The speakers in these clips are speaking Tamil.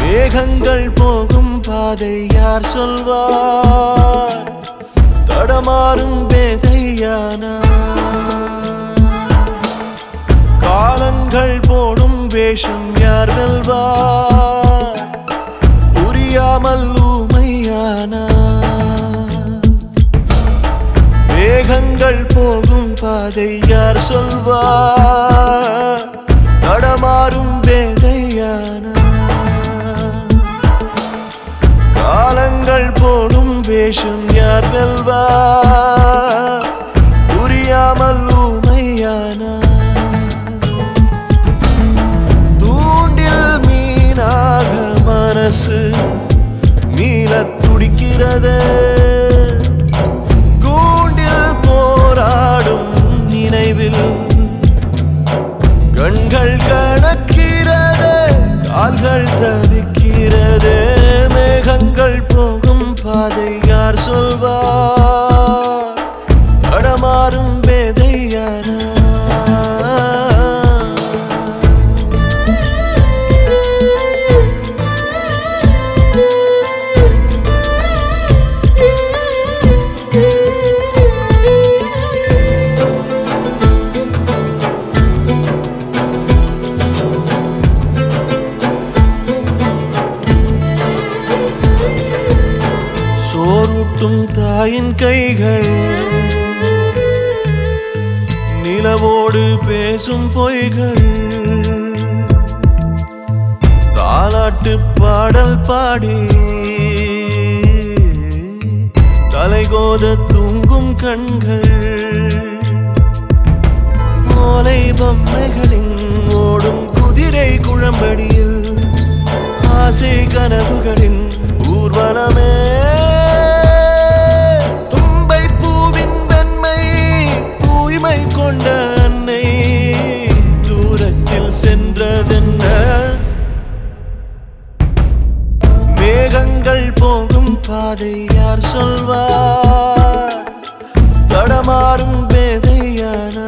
மேகங்கள் போகும் பாதை யார் சொல்வார் தடமாறும் பேதையானா காலங்கள் போடும் வேஷம் யார் வெல்வார் புரியாமல் ஊமையானா மேகங்கள் போகும் பாதை யார் சொல்வார் தடமாறும் வேதையானா காலங்கள் போடும் வேஷம் யார் வெல்வார் புரியாமல் ஊமையானா தூண்டில் மீனாக மனசு மீளத் துடிக்கிறது கூண்டில் போராடும் நினைவில் கண்கள் கணக்கிறது கால்கள் தவிக்கிறது மேகங்கள் போகும் பாதை யார் சொல்வார் தடமாறும் பேதையானா சோறூட்டும் தாயின் கைகள் நிலவோடு பேசும் பொய்கள் தாலாட்டு பாடல் பாடி தலைகோத தூங்கும் கண்கள் மோலை பொம்மைகளின் ஓடும் குதிரை குழம்படியில் ஆசை கனவுகளின் ஊர்வலமே தும்பை பூவின் வெண்மை தூய்மை கொண்ட அன்னை தூரத்தில் சென்றதென்ன மேகங்கள் போகும் பாதை யார் சொல்வார் தடமாறும் பேதையானா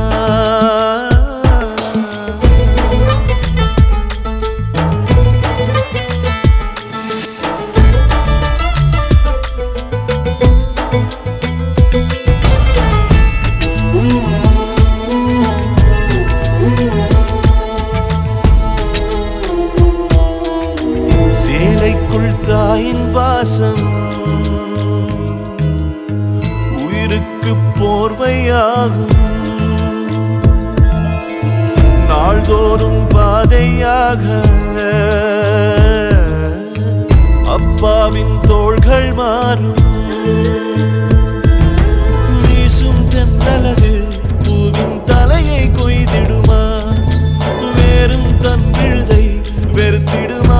சேலைக்குள் தாயின் வாசம் உயிருக்கு போர்வையாகும் நாள்தோறும் பாதையாக அப்பாவின் தோள்கள் மாறும் வீசும் தென்னலது பூவின் தலையை கொய்திடுமா வேறும் தன் விழுதை வெறுத்திடுமா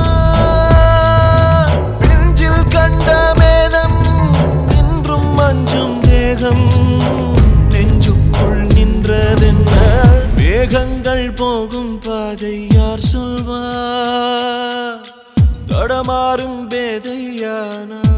நெஞ்சில் கண்ட மேதம் இன்றும் மஞ்சும் தேகம் நெஞ்சுக்குள் நின்றதென்ன வேகங்கள் போகும் பாதை யார் சொல்வார் தடமாறும் பேதையானா